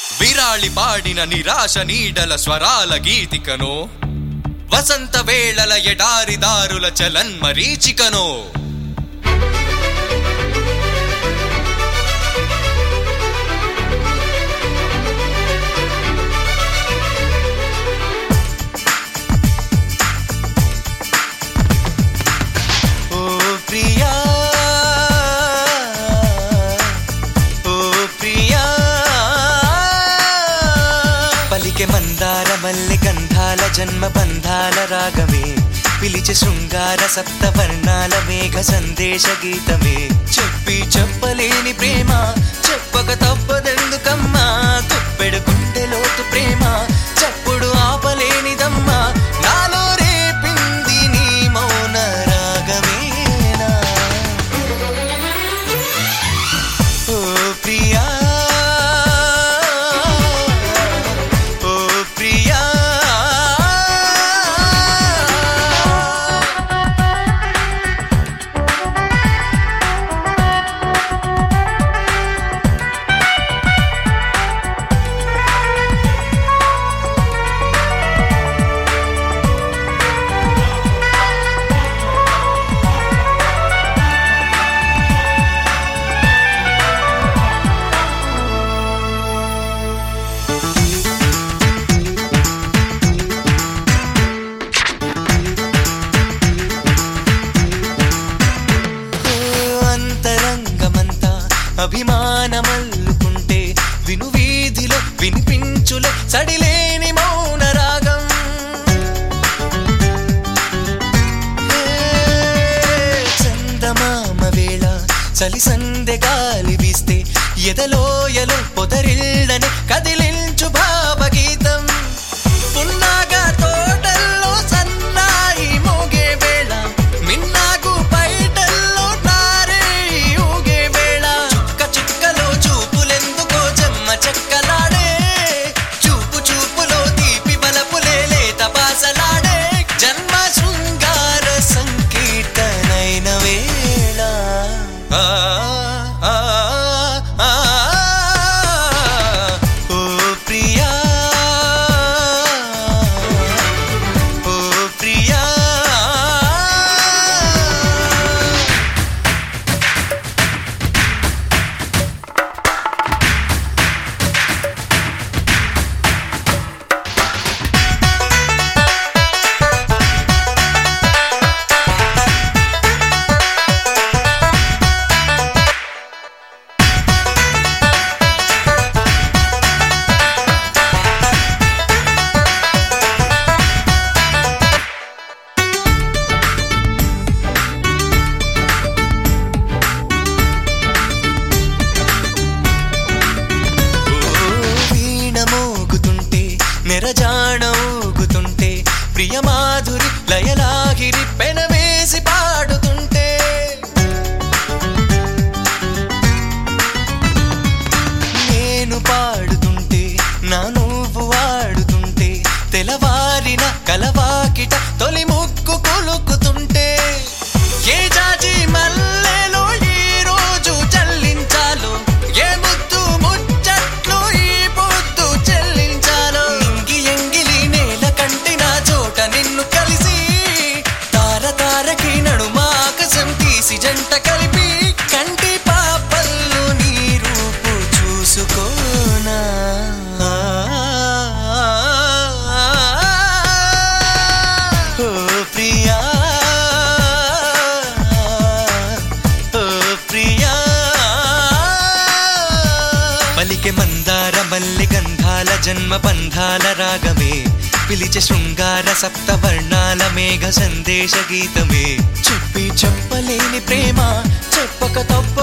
విరాళి పాడిన నిరాశ నీడల స్వరాల గీతికనో వసంత వేళల ఎడారిదారుల చలన్మరీచికనో ఓ ప్రియా ఓ ప్రియా పలికె మందార మల్లె గంధాల జన్మ బంధాల రాగమే పిలిచి శృంగార సప్తవర్ణాల మేఘ సందేశ గీతమే చెప్పి చెప్పలేని ప్రేమ చెప్పక తప్పదెందుకమ్మా తుప్పెడు గుండెలోతు ప్రేమ చప్పుడు ఆపలేనిదమ్మా నాలో రేపింది నీ మౌన రాగమేనా ఓ ప్రియా ఓ ప్రియా అంతరంగమంతా అభిమానమల్లుకుంటే విను వీధిలో వినిపించులే సడిలేని మౌన రాగం చందమామ వేళ చలి సందె గాలి వీస్తే ఎదలోయలో పొదరిళ్ళని కదిలించు భావగీతం పున్నాగా తోటల్లో సన్నాయి మోగే వేళ మిన్నాగు పైటల్లో నారే ఊగే వేళ చుక్క చుక్కలో చూపులెందుకో చెమ్మ చెక్కలాడే చూపు చూపులో తీపి బలపులే లేత పాసలాడే జన్మ శృంగార సంకీర్తనైన వేళ ఆ, ఆ, ఆ, ఓ ప్రియా ఓ ప్రియా వీణ మోగుతుంటే నెరజాణ ఊగుతుంటే ప్రియమాధురి లయలాగిరి పెనవేసి పాడుతుంటే నేను పాడుతుంటే నా నువ్వు వాడుతుంటే తెలవారిన కలవాకిట తొలి ముక్కు కొలుకుతుంటే ఏ జాజి మల్లెలో ఈ రోజు చల్లించాలో ఏ ముద్దు ముచ్చట్లు ఈ పొద్దు చెల్లించాలో నింగి ఎంగిలి నేల కంటిన చోట నిన్ను కలిసి తార తారకి నడుమ ఆకాశం తీసి జంట కలిపి కంటి పాపల్లు నీ రూపు చూసుకోనా ఓ ప్రియా ఓ ప్రియా పలికె మందార మల్లె గంధాల జన్మ బంధాల రాగమే పిలిచే శృంగార సప్తవర్ణాల మేఘ సందేశ గీతమే చెప్పి చెప్పలేని ప్రేమ చెప్పక తప్ప